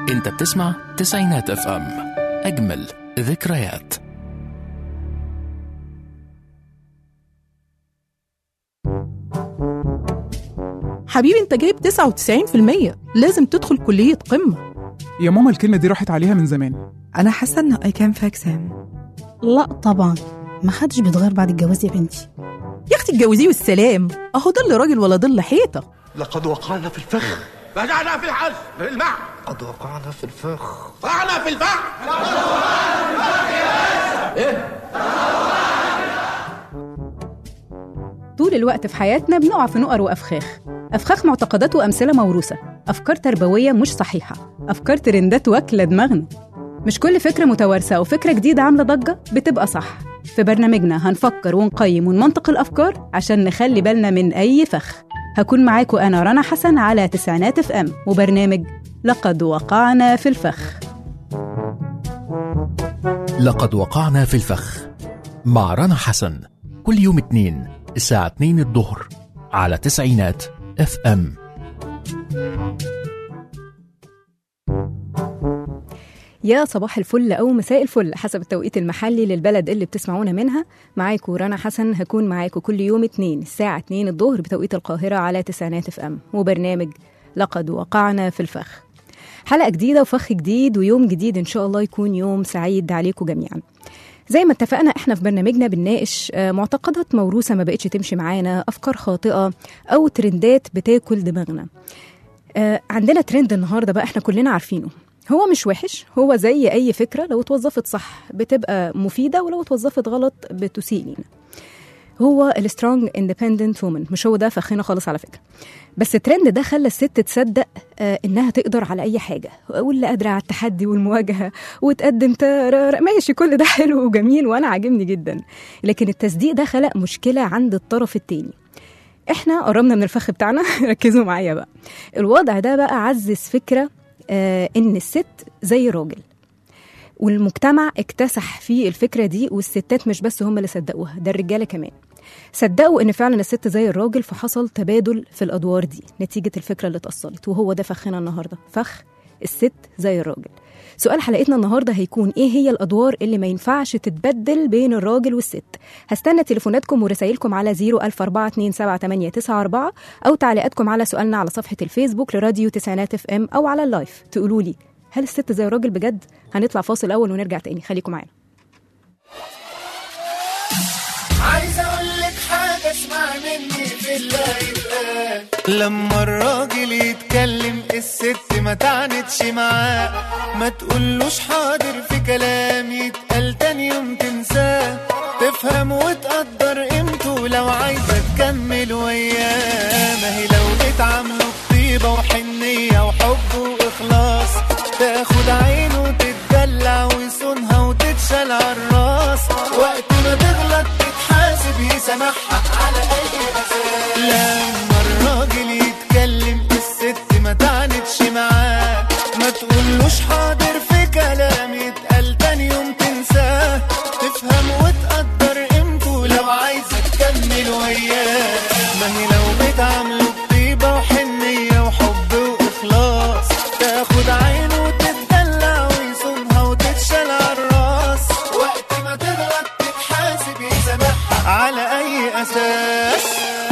انت بتسمع تسعينات اف ام اجمل ذكريات حبيبي انت جايب 99% لازم تدخل كلية قمة يا ماما الكلمة دي راحت عليها من زمان أنا حاسة إن I can fix him لا طبعا ما حدش بيتغير بعد الجواز يا بنتي يا اختي اتجوزيه والسلام اهو ضل راجل ولا ضل حيطة لقد وقعنا في الفخ بدأنا في الحل في الماء قد وقعنا في الفخ وقعنا في الفحم طول الوقت في حياتنا بنقع في نقر وأفخاخ أفخاخ معتقدات وأمثلة موروثة أفكار تربوية مش صحيحة أفكار ترندات واكلة دماغنا مش كل فكرة متوارثة أو فكرة جديدة عاملة ضجة بتبقى صح في برنامجنا هنفكر ونقيم ونمنطق الأفكار عشان نخلي بالنا من أي فخ هكون معاكم أنا رنا حسن على تسعينات اف ام وبرنامج لقد وقعنا في الفخ لقد وقعنا في الفخ مع رنا حسن كل يوم اثنين الساعة 2 الظهر على تسعينات اف ام يا صباح الفل أو مساء الفل حسب التوقيت المحلي للبلد اللي بتسمعونا منها معاكم رنا حسن هكون معاكم كل يوم اتنين الساعة 2 الظهر بتوقيت القاهرة على تسعينات اف ام وبرنامج لقد وقعنا في الفخ حلقة جديدة وفخ جديد ويوم جديد إن شاء الله يكون يوم سعيد عليكم جميعا زي ما اتفقنا احنا في برنامجنا بنناقش آه، معتقدات موروثة ما بقتش تمشي معانا أفكار خاطئة أو ترندات بتاكل دماغنا آه، عندنا ترند النهارده بقى احنا كلنا عارفينه هو مش وحش هو زي اي فكره لو اتوظفت صح بتبقى مفيده ولو اتوظفت غلط بتسيء لينا هو السترونج اندبندنت وومن مش هو ده فخنا خالص على فكره بس الترند ده خلى الست تصدق آه، انها تقدر على اي حاجه واللي قادره على التحدي والمواجهه وتقدم ترار ماشي كل ده حلو وجميل وانا عاجبني جدا لكن التصديق ده خلق مشكله عند الطرف التاني احنا قربنا من الفخ بتاعنا ركزوا معايا بقى الوضع ده بقى عزز فكره آه ان الست زي الراجل والمجتمع اكتسح في الفكره دي والستات مش بس هم اللي صدقوها ده الرجاله كمان صدقوا ان فعلا الست زي الراجل فحصل تبادل في الادوار دي نتيجه الفكره اللي اتاصلت وهو ده فخنا النهارده فخ الست زي الراجل سؤال حلقتنا النهارده هيكون ايه هي الادوار اللي ما ينفعش تتبدل بين الراجل والست هستنى تليفوناتكم ورسائلكم على 004278994 او تعليقاتكم على سؤالنا على صفحه الفيسبوك لراديو تسعينات اف ام او على اللايف تقولوا لي هل الست زي الراجل بجد هنطلع فاصل اول ونرجع تاني خليكم معانا عايز اقول لك حاجه اسمع مني في الله يبقى لما الراجل يتكلم الست ما تعنتش معاه ما تقولوش حاضر في كلام يتقال تاني يوم تنساه تفهم وتقدر قيمته لو عايزة تكمل وياه ما هي لو بتعامله بطيبة وحنية وحب وإخلاص تاخد عينه وتتدلع ويصونها وتتشال عالراس وقت ما تغلط تتحاسب يسامحها على أي أساس لما الراجل يتكلم الست ما تعنتش معاه ما تقولوش حاضر في كلام يتقال تاني يوم تنساه تفهم وتقدر قيمته لو عايزة تكمل وياه ما هي لو بتعامله بطيبة وحنية وحب وإخلاص تاخد عينه وتتدلع ويصونها وتتشال عالراس وقت ما تغلط تتحاسب يسامحها على أي أساس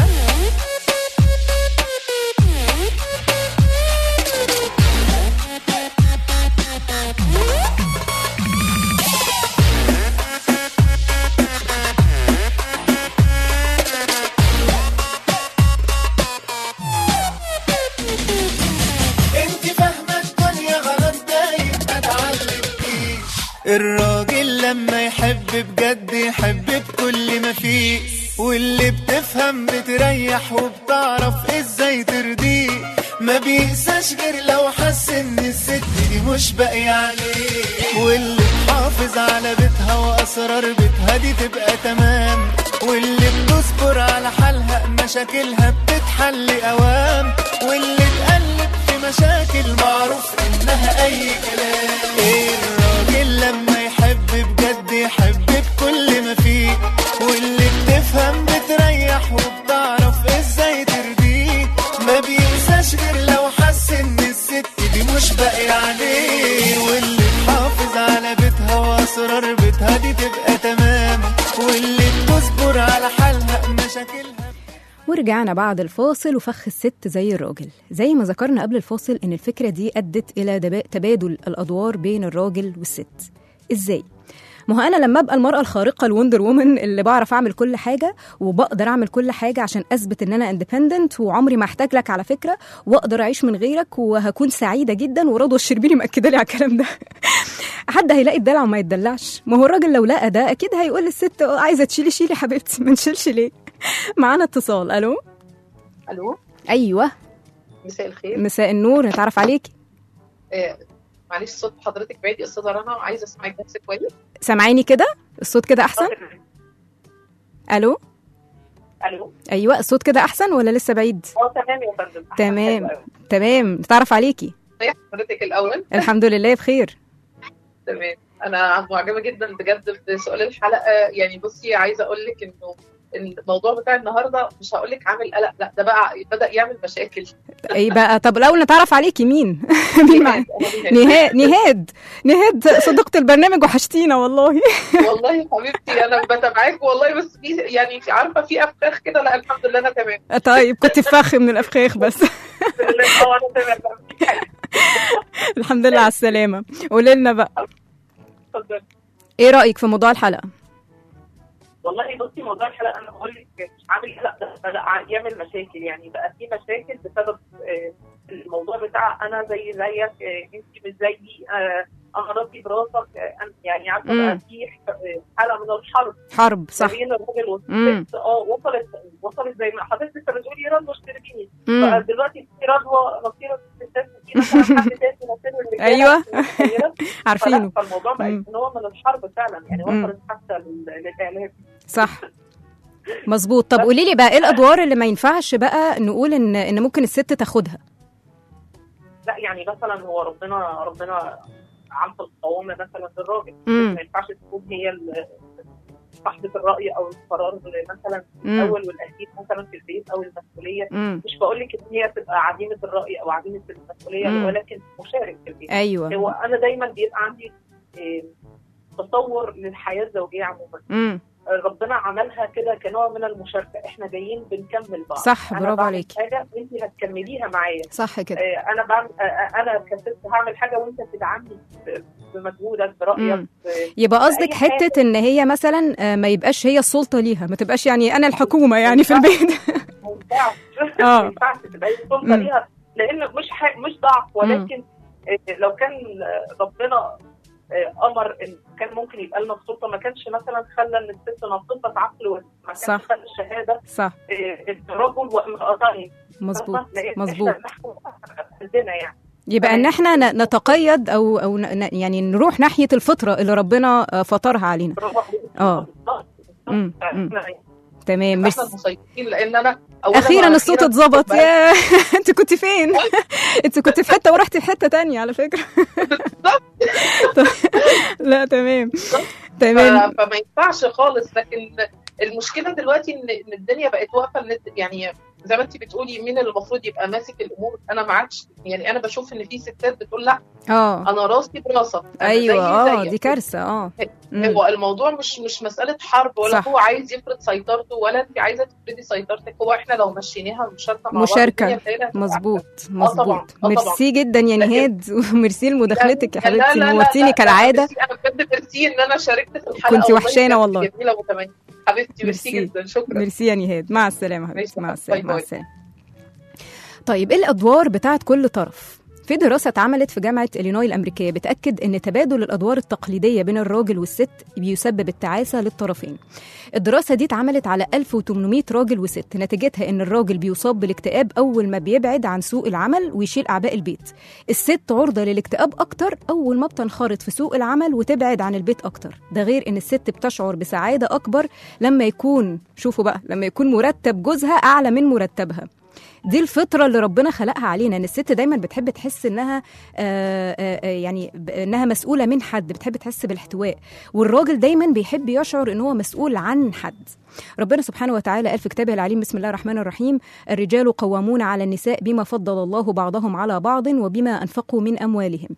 انت فاهمة الدنيا غلط دايم ما تعلمكيش الراجل لما يحب بجد يحب بكل ما فيه واللي بتفهم بتريح وبتعرف ازاي ترضيه ما بيقساش غير لو حس ان الست دي مش باقية عليه واللي تحافظ على بيتها واسرار بيتها دي تبقى تمام واللي بتصبر على حالها مشاكلها بتتحل اوام واللي تقلب في مشاكل معروف انها اي كلام ايه الراجل لما يحب بجد يحب بكل ما فيه واللي بتفهم بتريح وبتعرف ازاي ترضيه ما بينساش غير لو حس ان الست دي مش باقي عليه ورجعنا بعد الفاصل وفخ الست زي الراجل زي ما ذكرنا قبل الفاصل ان الفكره دي ادت الى دبا- تبادل الادوار بين الراجل والست ازاي ما هو انا لما ابقى المراه الخارقه الوندر وومن اللي بعرف اعمل كل حاجه وبقدر اعمل كل حاجه عشان اثبت ان انا اندبندنت وعمري ما احتاج لك على فكره واقدر اعيش من غيرك وهكون سعيده جدا ورضوى الشربيني مأكده لي على الكلام ده حد هيلاقي الدلع وما يتدلعش ما هو الراجل لو لقى ده اكيد هيقول للست "آه، عايزه تشيلي شيلي حبيبتي ما نشيلش ليه معانا اتصال الو الو ايوه مساء الخير مساء النور نتعرف عليكي آه معلش صوت حضرتك بعيد يا استاذه رنا وعايزه اسمعك بس كويس سامعاني كده الصوت كده احسن الو الو ايوه الصوت كده احسن ولا لسه بعيد اه تمام يا فندم تمام تمام نتعرف عليكي ازي حضرتك الاول الحمد لله بخير تمام انا معجبه جدا بجد بسؤال الحلقه يعني بصي عايزه اقول لك انه الموضوع بتاع النهارده مش هقول لك عامل قلق لا ده بقى بدا يعمل مشاكل اي بقى طب الاول نتعرف عليكي مين مين معانا نهاد نهاد نهاد صديقة البرنامج وحشتينا والله والله يا حبيبتي انا بتابعاك والله بس في يعني في عارفه في افخاخ كده لا الحمد لله انا تمام طيب كنت في فخ من الافخاخ بس الحمد لله اه انا تمام الحمد لله على السلامة قولي لنا بقى اتفضل ايه رأيك في موضوع الحلقة والله بصي موضوع الحلقه انا بقول لك عامل لا ده بدا يعمل مشاكل يعني بقى في مشاكل بسبب آه، الموضوع بتاع انا زي زيك آه، انت مش زيي آه، انا راسي براسك آه، أنا- يعني عارفه مم. بقى في آه، حاله من الحرب حرب ما صح بين الراجل مم. والست اه وصلت وصلت زي ما حضرتك بتقولي رضوى اشتركيني مم. بقى دلوقتي في رضوى مصير الستات وفي مثلا حد تاني مصير الرجاله أيوة. متخيلة؟ عارفينه فلا، فالموضوع بقى مم. ان هو من الحرب فعلا يعني مم. وصلت حتى لل- للاعلام صح مظبوط طب قولي لي بقى ايه الادوار اللي ما ينفعش بقى نقول ان ان ممكن الست تاخدها لا يعني مثلا هو ربنا ربنا عم في القوامه مثلا للراجل مم. ما ينفعش تكون هي ال- صاحبه الراي او القرار مثلا مم. الاول والاخير مثلا في البيت او المسؤوليه مم. مش بقول لك ان هي تبقى عديمه الراي او عديمه المسؤوليه مم. ولكن مشارك في البيت ايوه هو انا دايما بيبقى عندي إيه، تصور للحياه الزوجيه عموما مم. ربنا عملها كده كنوع من المشاركه احنا جايين بنكمل بعض صح، أنا برافو بعمل عليكي. حاجه انت هتكمليها معايا صح كده آه، انا بعمل آه، آه، انا كست هعمل حاجه وانت تدعمني ب- بمجهودك برايك مم. ب- يبقى قصدك بأي حاجة. حته ان هي مثلا آه، ما يبقاش هي السلطه ليها ما تبقاش يعني انا الحكومه يعني في البيت ما ينفعش آه. ما ينفعش تبقى هي السلطه مم. ليها لان مش ح... مش ضعف ولكن آه، لو كان آه، ربنا آه، امر ان كان ممكن يبقى لنا السلطه ما كانش مثلا خلى ان الست ناقصه عقل وما كانش صح. خلى الشهاده صح آه، الرجل وامرأتين مظبوط لأن مظبوط إحنا نحكم عندنا يعني يبقى ان احنا ن- نتقيد او او ن- ن- يعني نروح ناحيه الفطره اللي ربنا آه، فطرها علينا برافو عليك. اه بالظبط. مم. مم. إحنا- تمام احنا مش المسيطرين لان انا أولاً اخيرا الصوت وأخيراً اتظبط بقى- يا انت كنت فين انت كنت في حته ورحتي في حته تانية على فكره لا تمام تمام ف- فما ينفعش خالص لكن المشكله دلوقتي ان إن الدنيا بقت واقفه إن يعني زي ما انت بتقولي مين اللي المفروض يبقى ماسك الامور انا ما عادش يعني انا بشوف ان في ستات بتقول لا اه انا راسي براسك أنا ايوه زيي اه زيك. دي كارثه اه مم. هو الموضوع مش مش مساله حرب ولا صح. هو عايز يفرض سيطرته ولا انت عايزه تفرضي سيطرتك هو احنا لو مشيناها مشاركه مع بعض مشاركة. الدنيا بتاعتنا هتبقى مظبوط أحسن. آه طبعاً، مظبوط آه طبعاً. ميرسي جدا يا لكن- نهاد وميرسي لمداخلتك يا لا- لا- حبيبتي لا- لا- نورتيني لا، كالعاده ميرسي، انا بجد ميرسي ان انا شاركت في الحلقه كنتي وحشانة كانت والله. جميله ومتميزه حبيبتي ميرسي ميرسي. جدا شكرا ميرسي يا نهاد مع السلامه حبيبتي ماشي، مع باي السلامه مع باي. السلامه طيب ايه الادوار بتاعت كل طرف في دراسة اتعملت في جامعة إلينوي الأمريكية بتأكد أن تبادل الأدوار التقليدية بين الراجل والست بيسبب التعاسة للطرفين الدراسة دي اتعملت على 1800 راجل وست نتيجتها أن الراجل بيصاب بالاكتئاب أول ما بيبعد عن سوق العمل ويشيل أعباء البيت الست عرضة للاكتئاب أكتر أول ما بتنخرط في سوق العمل وتبعد عن البيت أكتر ده غير أن الست بتشعر بسعادة أكبر لما يكون شوفوا بقى لما يكون مرتب جوزها أعلى من مرتبها دي الفطره اللي ربنا خلقها علينا ان الست دايما بتحب تحس انها آه آه آه، يعني ب- انها مسؤوله من حد بتحب تحس بالاحتواء والراجل دايما بيحب يشعر ان هو مسؤول عن حد ربنا سبحانه وتعالى قال في كتابه العليم بسم الله الرحمن الرحيم الرجال قوامون على النساء بما فضل الله بعضهم على بعض وبما انفقوا من اموالهم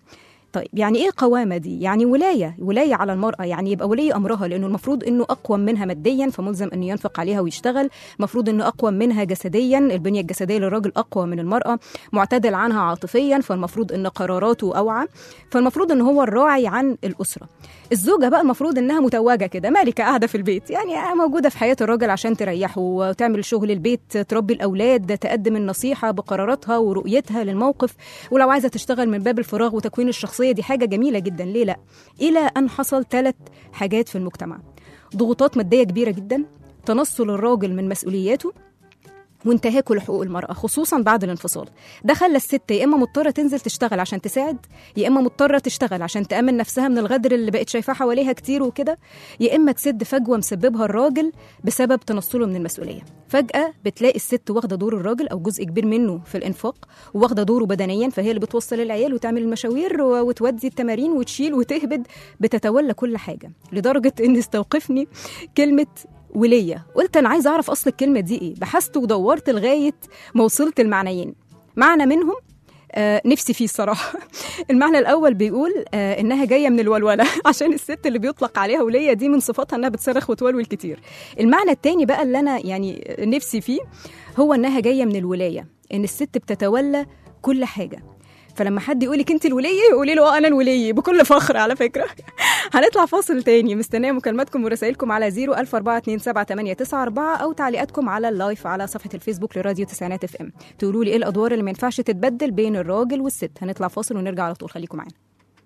طيب يعني ايه قوامه دي يعني ولايه ولايه على المراه يعني يبقى ولي امرها لانه المفروض انه اقوى منها ماديا فملزم انه ينفق عليها ويشتغل المفروض انه اقوى منها جسديا البنيه الجسديه للراجل اقوى من المراه معتدل عنها عاطفيا فالمفروض ان قراراته اوعى فالمفروض ان هو الراعي عن الاسره الزوجه بقى المفروض انها متوجه كده مالكه قاعده في البيت يعني موجوده في حياه الراجل عشان تريحه وتعمل شغل البيت تربي الاولاد تقدم النصيحه بقراراتها ورؤيتها للموقف ولو عايزه تشتغل من باب الفراغ وتكوين الشخصيه دي حاجه جميله جدا ليه لا الى ان حصل ثلاث حاجات في المجتمع ضغوطات ماديه كبيره جدا تنصل الراجل من مسؤولياته وانتهاكه لحقوق المرأة خصوصا بعد الانفصال ده خلى الست يا إما مضطرة تنزل تشتغل عشان تساعد يا إما مضطرة تشتغل عشان تأمن نفسها من الغدر اللي بقت شايفاه حواليها كتير وكده يا إما تسد فجوة مسببها الراجل بسبب تنصله من المسؤولية فجأة بتلاقي الست واخدة دور الراجل أو جزء كبير منه في الإنفاق واخدة دوره بدنيا فهي اللي بتوصل العيال وتعمل المشاوير و- وتودي التمارين وتشيل وتهبد بتتولى كل حاجة لدرجة إن استوقفني كلمة ولية قلت أنا عايزة أعرف أصل الكلمة دي إيه بحثت ودورت لغاية ما وصلت المعنيين معنى منهم آه نفسي فيه الصراحة المعنى الأول بيقول آه إنها جاية من الولولة عشان الست اللي بيطلق عليها ولية دي من صفاتها إنها بتصرخ وتولول كتير المعنى التاني بقى اللي أنا يعني نفسي فيه هو إنها جاية من الولاية إن الست بتتولى كل حاجة فلما حد يقولك انت الوليه قولي له اه انا الوليه بكل فخر على فكره هنطلع فاصل تاني مستنيه مكالماتكم ورسائلكم على 004278994 او تعليقاتكم على اللايف على صفحه الفيسبوك لراديو تسعينات اف ام تقولوا لي ايه الادوار اللي ما ينفعش تتبدل بين الراجل والست هنطلع فاصل ونرجع على طول خليكم معانا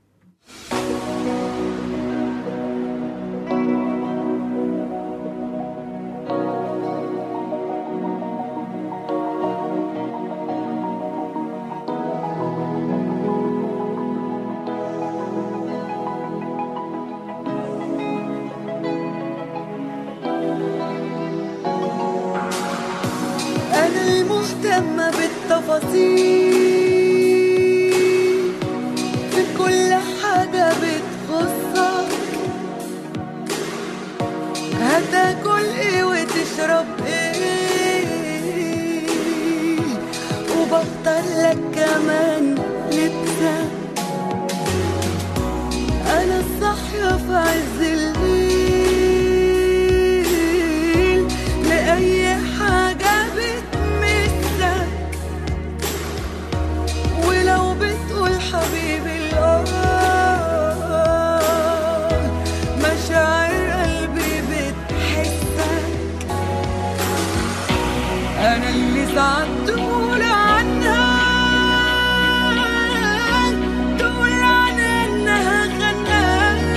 أنا المهتمة بالتفاصيل في كل حاجة بتخصك هتاكل ايه وتشرب ايه وبختار لك كمان لبسك أنا الصاحية في عز الليل لأي حاجة بتمسك ولو بتقول حبيبي الآه مشاعر قلبي بتحسك أنا اللي ساعات تقول عنها تقول عنها إنها خناك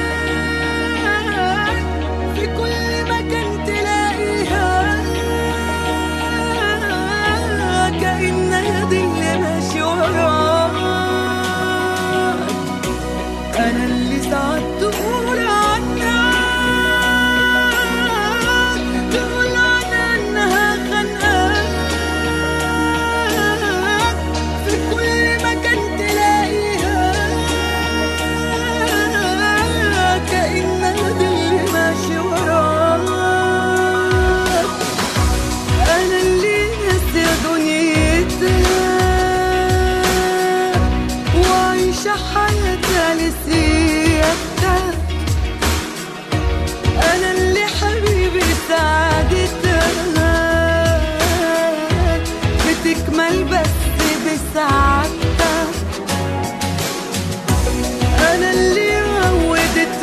في كل مكان تلاقيها كأنها دي اللي ماشي وراك أنا اللي ساعات تقول عنها تقول عنها إنها خانقاك في كل مكان تلاقيها كأنها دي اللي ماشي وراك أنا اللي ناسية دنيتها وعايشة حياتها لسيادتها أنا اللي حبيبي سعادتها بتكمل بس بسعادتها أنا اللي عودت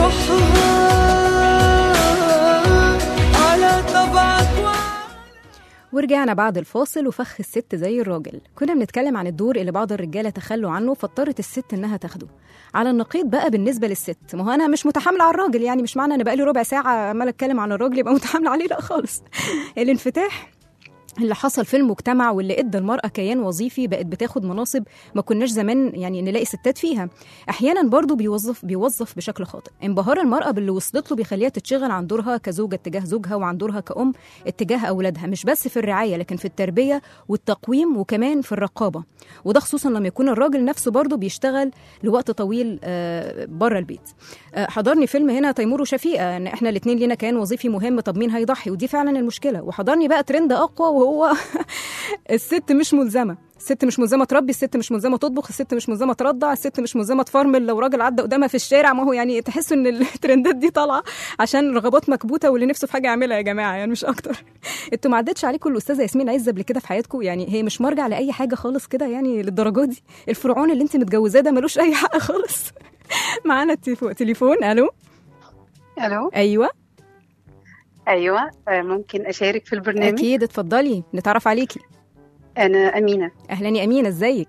روحها على طبعك ورجعنا بعد الفاصل وفخ الست زي الراجل كنا بنتكلم عن الدور اللي بعض الرجاله تخلوا عنه فاضطرت الست انها تاخده على النقيض بقى بالنسبه للست ما هو انا مش متحامله على الراجل يعني مش معنى ان بقالي ربع ساعه عماله اتكلم عن الراجل يبقى متحامله عليه لا خالص الانفتاح اللي حصل في المجتمع واللي ادى المراه كيان وظيفي بقت بتاخد مناصب ما كناش زمان يعني نلاقي ستات فيها احيانا برضو بيوظف بيوظف بشكل خاطئ انبهار المراه باللي وصلت له بيخليها تتشغل عن دورها كزوجه اتجاه زوجها وعن دورها كأم اتجاه اولادها مش بس في الرعايه لكن في التربيه والتقويم وكمان في الرقابه وده خصوصا لما يكون الراجل نفسه برضو بيشتغل لوقت طويل بره البيت آه، حضرني فيلم هنا تيمور وشفيقه ان احنا الاثنين لينا كيان وظيفي مهم طب مين هيضحي ودي فعلا المشكله وحضرني بقى ترند اقوى وهو وهو الست مش ملزمه الست مش ملزمه تربي الست مش ملزمه تطبخ الست مش ملزمه ترضع الست مش ملزمه تفرمل لو راجل عدى قدامها في الشارع ما هو يعني تحس ان الترندات دي طالعه عشان رغبات مكبوته واللي نفسه في حاجه يعملها يا جماعه يعني مش اكتر انتوا ما عدتش عليكم الاستاذه ياسمين عز قبل كده في حياتكم يعني هي مش مرجع لاي حاجه خالص كده يعني للدرجه دي الفرعون اللي انت متجوزاه ده ملوش اي حق خالص معانا التليفو- تليفون الو الو ايوه ايوه آه، ممكن اشارك في البرنامج اكيد اتفضلي نتعرف عليكي انا امينه اهلا يا امينه ازيك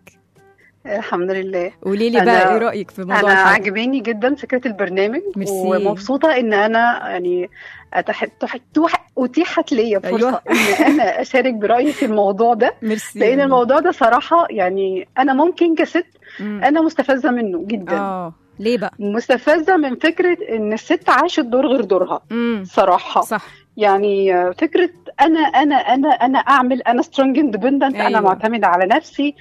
الحمد لله قولي لي أنا- بقى ايه رايك في موضوع انا الحلقة؟ عجباني جدا فكره البرنامج ميرسي. ومبسوطه ان انا يعني أتح... تح... توح... اتيحت ليا فرصه أيوة. ان انا اشارك برايي في الموضوع ده ميرسي لان الموضوع ده صراحه يعني انا ممكن كست مم. انا مستفزه منه جدا اه ليه بقى مستفزه من فكره ان الست عاشت دور غير دورها امم صراحه صح يعني آه، فكره انا انا انا انا اعمل انا سترونج اندبندنت أيوة. انا معتمده على نفسي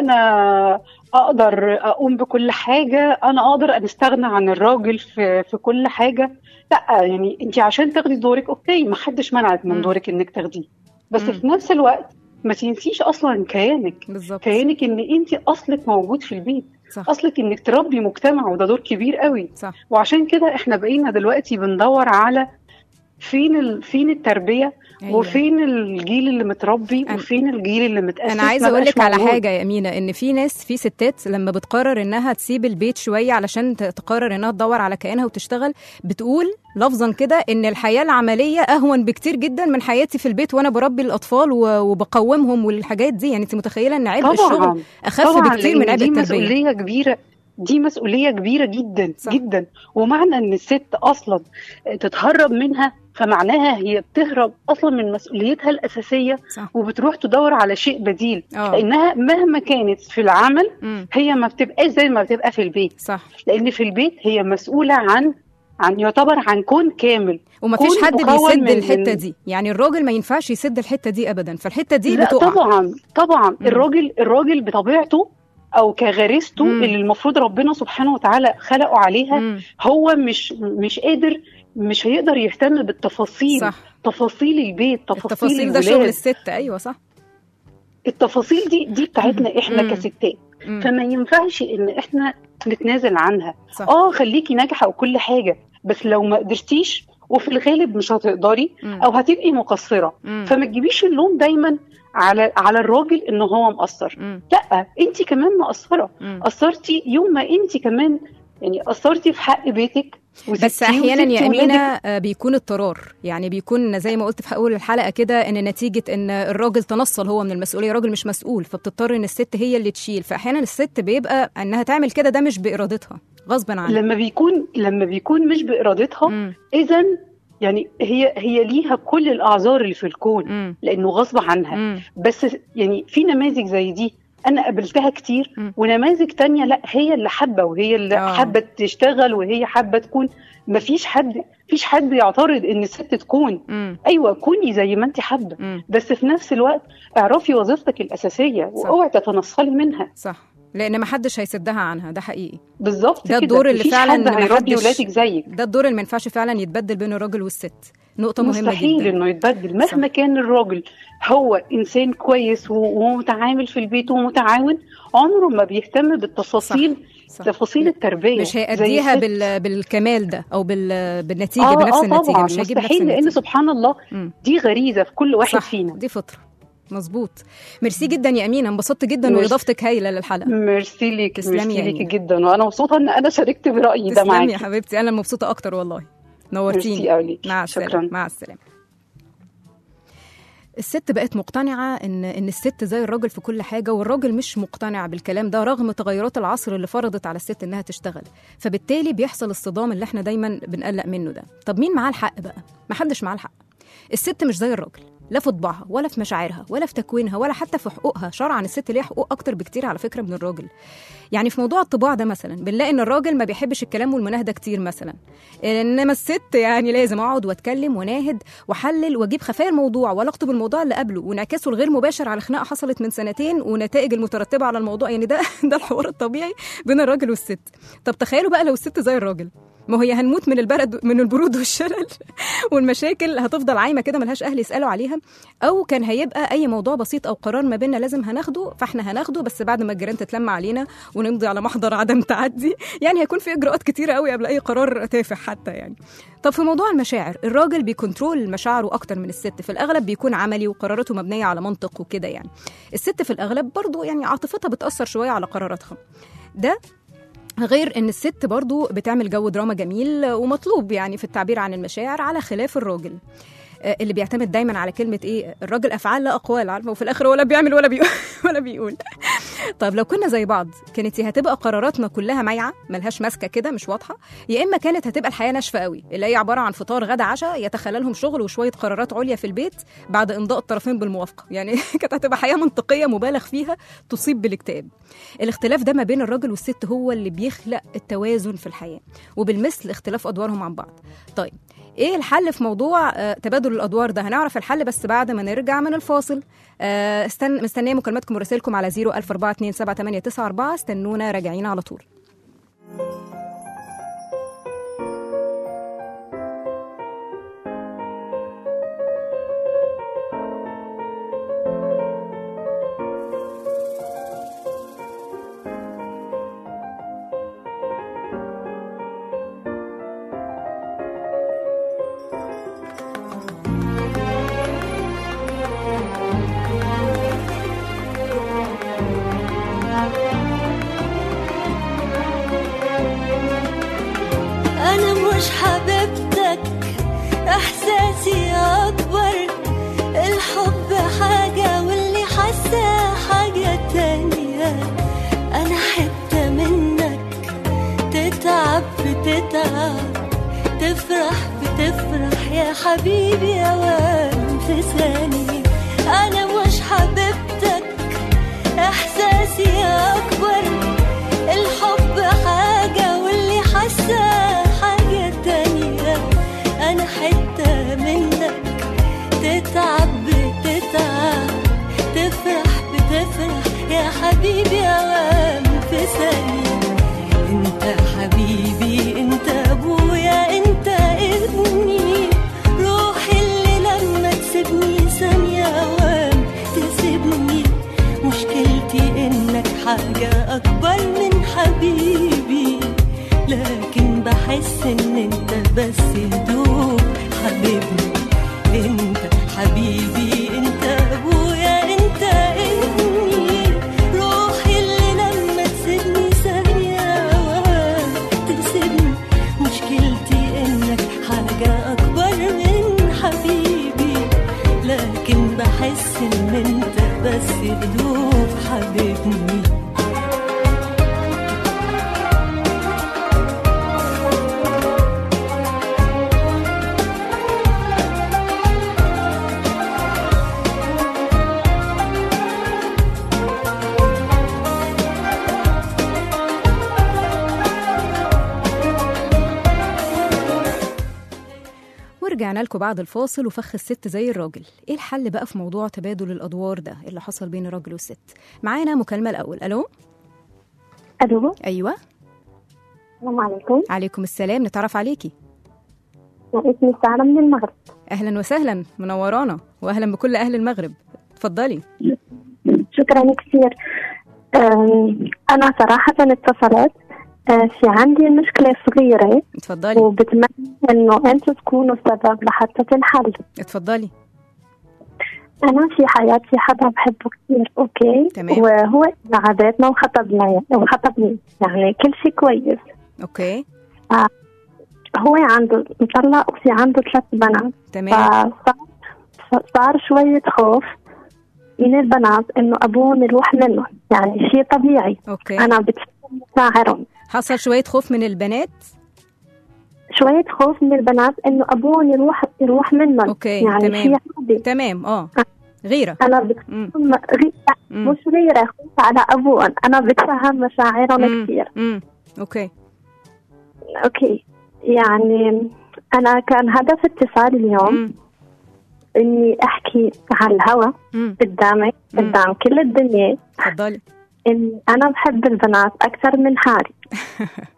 انا اقدر اقوم بكل حاجه انا اقدر ان استغنى عن الراجل في في كل حاجه لا يعني انت عشان تاخدي دورك اوكي ما حدش منعك من مم. دورك انك تاخديه بس مم. في نفس الوقت ما تنسيش اصلا كيانك بالظبط كيانك ان انت اصلك موجود في البيت صح اصلك انك تربي مجتمع وده دور كبير قوي صح وعشان كده احنا بقينا دلوقتي بندور على فين ال... فين التربيه أيوة. وفين الجيل اللي متربي أنا- وفين الجيل اللي متاسس انا عايزه ما اقول بقاش لك على موجود. حاجه يا امينه ان في ناس في ستات لما بتقرر انها تسيب البيت شويه علشان ت- تقرر انها تدور على كيانها وتشتغل بتقول لفظا كده ان الحياه العمليه اهون بكتير جدا من حياتي في البيت وانا بربي الاطفال و- وبقومهم والحاجات دي يعني انت متخيله ان عبء الشغل طبعا اخف طبعا بكتير من لأن عبء دي التربيه مسؤوليه كبيره دي مسؤوليه كبيره جدا صح. جدا ومعنى ان الست اصلا تتهرب منها فمعناها هي بتهرب اصلا من مسؤوليتها الاساسيه صح وبتروح تدور على شيء بديل اه لانها مهما كانت في العمل أمم، هي ما بتبقاش زي ما بتبقى في البيت صح لان في البيت هي مسؤوله عن عن يعتبر عن كون كامل ومفيش كون حد مكون بيسد من- الحته من- دي يعني الراجل ما ينفعش يسد الحته دي ابدا فالحته دي لا بتقع طبعا طبعا مم. الراجل الراجل بطبيعته او كغريزته مم. اللي المفروض ربنا سبحانه وتعالى خلقه عليها مم، هو مش مش قادر مش هيقدر يهتم بالتفاصيل صح تفاصيل البيت تفاصيل التفاصيل ده شغل الولاد الست ايوه صح التفاصيل دي دي بتاعتنا احنا مم. كستات مم، فما ينفعش ان احنا نتنازل عنها صح اه خليكي ناجحه وكل حاجه بس لو ما قدرتيش وفي الغالب مش هتقدري مم، او هتبقي مقصره مم، فما تجيبيش اللوم دايما على على الراجل ان هو مقصر مم، لا انت كمان مقصره مم. قصرتي يوم ما انت كمان يعني قصرتي في حق بيتك بس وسبتيه احيانا يا وسبتي امينه ولادك. آه، بيكون اضطرار يعني بيكون زي ما قلت في اول الحلقه كده ان نتيجه ان الراجل تنصل هو من المسؤوليه الراجل مش مسؤول فبتضطر ان الست هي اللي تشيل فاحيانا الست بيبقى انها تعمل كده ده مش بارادتها غصبا عنها لما بيكون لما بيكون مش بارادتها مم، اذا يعني هي هي ليها كل الاعذار اللي في الكون مم، لانه غصب عنها مم، بس يعني في نماذج زي دي انا قابلتها كتير مم. ونماذج تانية لا هي اللي حابه وهي اللي آه. حابه تشتغل وهي حابه تكون مفيش حد مفيش حد يعترض ان الست تكون مم، ايوه كوني زي ما انت حابه مم، بس في نفس الوقت اعرفي وظيفتك الاساسيه صح. واوعي تتنصلي منها صح لان ما حدش هيسدها عنها ده حقيقي بالظبط ده كده الدور اللي مفيش فعلا حد ما هيربي حدش- ولادك زيك ده الدور اللي ما ينفعش فعلا يتبدل بين الراجل والست نقطه مهمه مستحيل جدا انه يتبدل مهما صح. كان الراجل هو انسان كويس و- ومتعامل في البيت ومتعاون عمره ما بيهتم بالتفاصيل صح. تفاصيل التربيه مش زي هيأديها الست. بال... بالكمال ده او بال... بالنتيجه آه بنفس آه النتيجه طبعا مش هيجيب نفس مستحيل لان النتيجه سبحان الله مم. دي غريزه في كل واحد صح فينا دي فطره مظبوط ميرسي جدا يا امينه انبسطت جدا ميرسي. واضافتك هايله للحلقه ميرسي ليك تسلمي يا ميرسي ليكي أمينة. جدا وانا مبسوطه ان انا شاركت برايي ده تسلمي يا معاكي حبيبتي انا مبسوطه اكتر والله نورتيني ميرسي قوي ليكي. مع السلامه شكرا مع السلامه الست بقت مقتنعة إن إن الست زي الراجل في كل حاجة والراجل مش مقتنع بالكلام ده رغم تغيرات العصر اللي فرضت على الست إنها تشتغل فبالتالي بيحصل الصدام اللي إحنا دايما بنقلق منه ده طب مين معاه الحق بقى؟ محدش معاه الحق الست مش زي الراجل لا في طباعها ولا في مشاعرها ولا في تكوينها ولا حتى في حقوقها شرعا الست ليها حقوق اكتر بكتير على فكره من الراجل يعني في موضوع الطباع ده مثلا بنلاقي ان الراجل ما بيحبش الكلام والمناهده كتير مثلا انما الست يعني لازم اقعد واتكلم وناهد واحلل واجيب خفايا الموضوع وعلاقته بالموضوع اللي قبله وانعكاسه الغير مباشر على خناقه حصلت من سنتين ونتائج المترتبه على الموضوع يعني ده ده الحوار الطبيعي بين الراجل والست طب تخيلوا بقى لو الست زي الراجل ما هي هنموت من البرد من البرود والشلل والمشاكل هتفضل عايمه كده ملهاش اهل يسالوا عليها او كان هيبقى اي موضوع بسيط او قرار ما بيننا لازم هناخده فاحنا هناخده بس بعد ما الجيران تتلم علينا ونمضي على محضر عدم تعدي يعني هيكون في اجراءات كتيره قوي قبل اي قرار تافه حتى يعني طب في موضوع المشاعر الراجل بيكنترول مشاعره اكتر من الست في الاغلب بيكون عملي وقراراته مبنيه على منطق وكده يعني الست في الاغلب برضو يعني عاطفتها بتاثر شويه على قراراتها ده غير ان الست برضو بتعمل جو دراما جميل ومطلوب يعني في التعبير عن المشاعر على خلاف الراجل آه، اللي بيعتمد دايما على كلمه ايه الراجل افعال لا اقوال عارفه وفي الاخر ولا بيعمل ولا بيقول ولا بيقول طيب لو كنا زي بعض كانت يا هتبقى قراراتنا كلها مايعه ملهاش ماسكه كده مش واضحه يا اما كانت هتبقى الحياه ناشفه قوي اللي هي عباره عن فطار غدا عشاء يتخللهم شغل وشويه قرارات عليا في البيت بعد امضاء الطرفين بالموافقه يعني كانت هتبقى حياه منطقيه مبالغ فيها تصيب بالاكتئاب الاختلاف ده ما بين الراجل والست هو اللي بيخلق التوازن في الحياه وبالمثل اختلاف ادوارهم عن بعض طيب ايه الحل في موضوع آه، تبادل الادوار ده هنعرف الحل بس بعد ما نرجع من الفاصل آه، استن... مستنيه مكالماتكم ورسائلكم على 004278994 استنونا راجعين على طول أنا مش حبيبتك إحساسي أكبر الحب حاجة واللي حاسة حاجة تانية أنا حتة منك تتعب بتتعب تفرح بتفرح يا حبيبي أوام في ثانية أنا مش حبيبتك إحساسي أكبر الحب حاجة واللي حاسة حاجة تانية أنا حتة منك تتعب بتتعب تفرح بتفرح يا حبيبي أوام في ثانية انت حبيبي انت ابويا انت ابني روحي اللي لما تسيبني ثانية اوام تسيبني مشكلتي انك حاجة اكبر من حبيبي لكن بحس ان انت بس هدوء حبيبني انت حبيبي انت ابويا انت ابني روحي اللي لما تسيبني ثانية أوام تسيبني مشكلتي انك حاجة اكبر من حبيبي لكن بحس ان انت بس هدوء حبيبني ورجعنا لكم بعد الفاصل وفخ الست زي الراجل ايه الحل بقى في موضوع تبادل الادوار ده اللي حصل بين الراجل والست معانا مكالمه الاول الو الو ايوه السلام عليكم عليكم السلام نتعرف عليكي اسمي سارة من المغرب اهلا وسهلا منورانا واهلا بكل اهل المغرب اتفضلي شكرا كثير أم، أنا صراحة اتصلت أه، في عندي مشكلة صغيرة اتفضلي وبتمنى إنه أنتوا تكونوا سبب لحتى تنحل اتفضلي أنا في حياتي حدا بحبه كثير أوكي تمام. وهو عاداتنا وخطبنا وخطبني يعني كل شيء كويس اوكي آه، هو عنده مطلق وفي عنده ثلاث بنات تمام فصار صار شوية خوف من البنات إنه أبوهم يروح منهم يعني شيء طبيعي اوكي أنا بتفهم مشاعرهم حصل شويه خوف من البنات شوية خوف من البنات إنه أبوهم يروح يروح منهم اوكي يعني تمام شيء عادي تمام اه غيره أنا بتفهم غيرة مش غيرة خوف على أبوهم أنا بتفهم مشاعرهم كثير امم اوكي أوكي يعني أنا كان هدف اتصالي اليوم إني أحكي على الهوا قدامك قدام كل الدنيا تفضلي إني أنا بحب البنات أكثر من حالي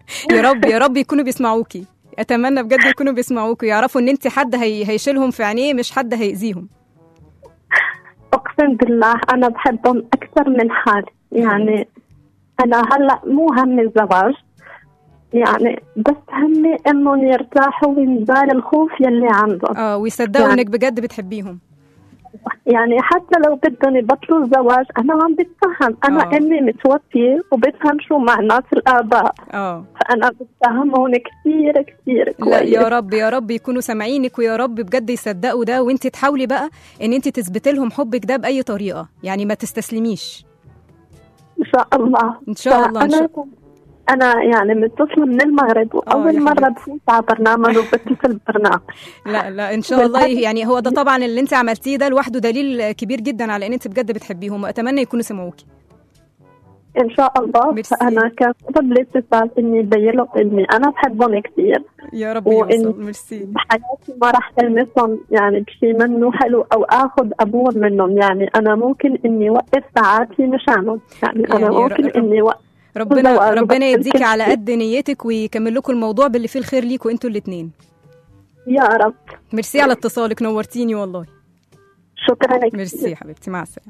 يا رب يا رب يكونوا بيسمعوكي اتمنى بجد يكونوا بيسمعوكي يعرفوا ان انت حد هي هيشيلهم في عينيه مش حد هيأذيهم اقسم بالله انا بحبهم اكثر من حالي يعني انا هلا مو همي الزواج يعني بس همي انهم يرتاحوا وينزال الخوف يلي عندهم اه ويصدقوا يعني- انك بجد بتحبيهم يعني حتى لو بدهم يبطلوا الزواج انا عم بتفهم انا آه. امي متوفيه وبفهم شو معنات الاباء اه فانا بتفهمهم كثير كثير لا كويس يا رب يا رب يكونوا سامعينك ويا رب بجد يصدقوا ده وانت تحاولي بقى ان انت تثبتي لهم حبك ده باي طريقه يعني ما تستسلميش ان شاء الله ان شاء الله ان فأنا شاء انا يعني متصله من المغرب واول يا مره بفوت على برنامج وبتصل برنامج لا لا ان شاء الله يعني هو ده طبعا اللي انت عملتيه ده لوحده دليل كبير جدا على ان انت بجد بتحبيهم واتمنى يكونوا سمعوكي ان شاء الله فانا كان سبب الاتصال اني ابين لهم اني انا بحبهم كثير يا رب وإن يوصل ميرسي بحياتي ما راح المسهم يعني بشيء منه حلو او اخذ ابور منهم يعني انا ممكن اني اوقف ساعاتي مشانهم يعني, انا يعني ممكن ر- اني اوقف ربنا الزواج ربنا وبس يديكي كل على شيء. قد نيتك ويكمل لكم الموضوع باللي فيه الخير ليكوا انتوا الاثنين يا رب ميرسي على اتصالك نورتيني والله شكرا لك ميرسي يا حبيبتي مع السلامه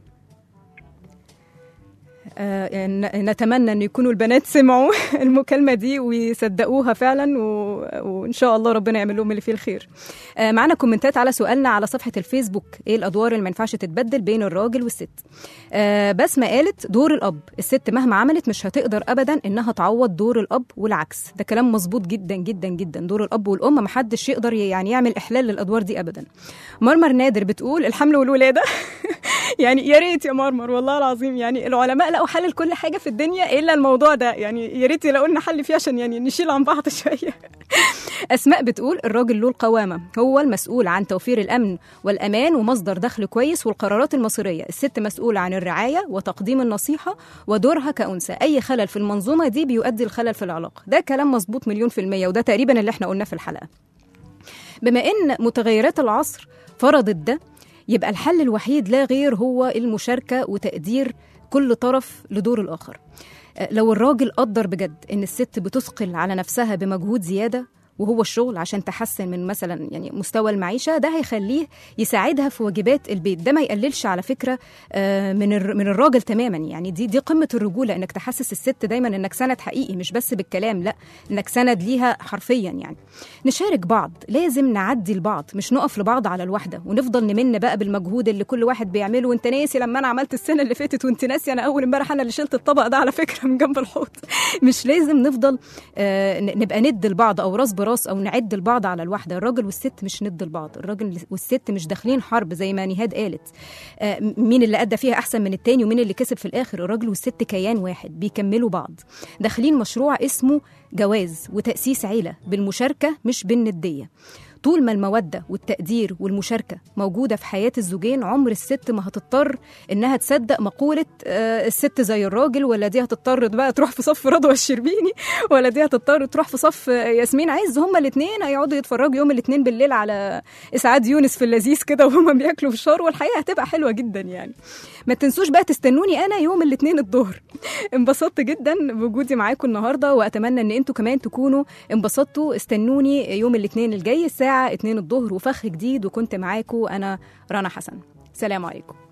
آه، ن- نتمنى ان يكونوا البنات سمعوا المكالمه دي ويصدقوها فعلا و... وان شاء الله ربنا يعمل لهم اللي فيه الخير. آه، معانا كومنتات على سؤالنا على صفحه الفيسبوك ايه الادوار اللي ما ينفعش تتبدل بين الراجل والست. آه، بسمه قالت دور الاب الست مهما عملت مش هتقدر ابدا انها تعوض دور الاب والعكس ده كلام مظبوط جدا جدا جدا دور الاب والام محدش يقدر يعني يعمل احلال للادوار دي ابدا. مرمر نادر بتقول الحمل والولاده يعني يا ريت يا مرمر والله العظيم يعني العلماء لقوا حل لكل حاجه في الدنيا الا الموضوع ده يعني يا ريت يلاقوا لنا حل فيه عشان يعني نشيل عن بعض شويه اسماء بتقول الراجل له القوامه هو المسؤول عن توفير الامن والامان ومصدر دخل كويس والقرارات المصيريه الست مسؤوله عن الرعايه وتقديم النصيحه ودورها كانثى اي خلل في المنظومه دي بيؤدي الخلل في العلاقه ده كلام مظبوط مليون في الميه وده تقريبا اللي احنا قلناه في الحلقه بما ان متغيرات العصر فرضت ده يبقى الحل الوحيد لا غير هو المشاركه وتقدير كل طرف لدور الاخر آه، لو الراجل قدر بجد ان الست بتثقل على نفسها بمجهود زياده وهو الشغل عشان تحسن من مثلا يعني مستوى المعيشه ده هيخليه يساعدها في واجبات البيت ده ما يقللش على فكره آه، من الر- من الراجل تماما يعني دي دي قمه الرجوله انك تحسس الست دايما انك سند حقيقي مش بس بالكلام لا انك سند ليها حرفيا يعني نشارك بعض لازم نعدي لبعض مش نقف لبعض على الواحده ونفضل نمن بقى بالمجهود اللي كل واحد بيعمله وانت ناسي لما انا عملت السنه اللي فاتت وانت ناسي انا اول امبارح انا اللي شلت الطبق ده على فكره من جنب الحوض مش لازم نفضل آه، ن- نبقى ند لبعض او راس براس او نعد لبعض على الواحده الراجل والست مش ند لبعض الراجل والست مش داخلين حرب زي ما نهاد قالت آه، م- مين اللي ادى فيها احسن من التاني ومين اللي كسب في الاخر الراجل والست كيان واحد بيكملوا بعض داخلين مشروع اسمه جواز وتاسيس عيله بالمشاركه مش بالنديه طول ما المودة والتقدير والمشاركة موجودة في حياة الزوجين عمر الست ما هتضطر إنها تصدق مقولة آه، الست زي الراجل ولا دي هتضطر بقى تروح في صف رضوى الشربيني ولا دي هتضطر تروح في صف آه، ياسمين عز هما الاتنين هيقعدوا يتفرجوا يوم الاتنين بالليل على إسعاد يونس في اللذيذ كده وهما بياكلوا فشار والحقيقة هتبقى حلوة جدا يعني ما تنسوش بقى تستنوني أنا يوم الاتنين الظهر انبسطت جدا بوجودي معاكم النهارده واتمنى ان انتوا كمان تكونوا انبسطتوا استنوني يوم الاثنين الجاي الساعه 2 الظهر وفخ جديد وكنت معاكم انا رنا حسن سلام عليكم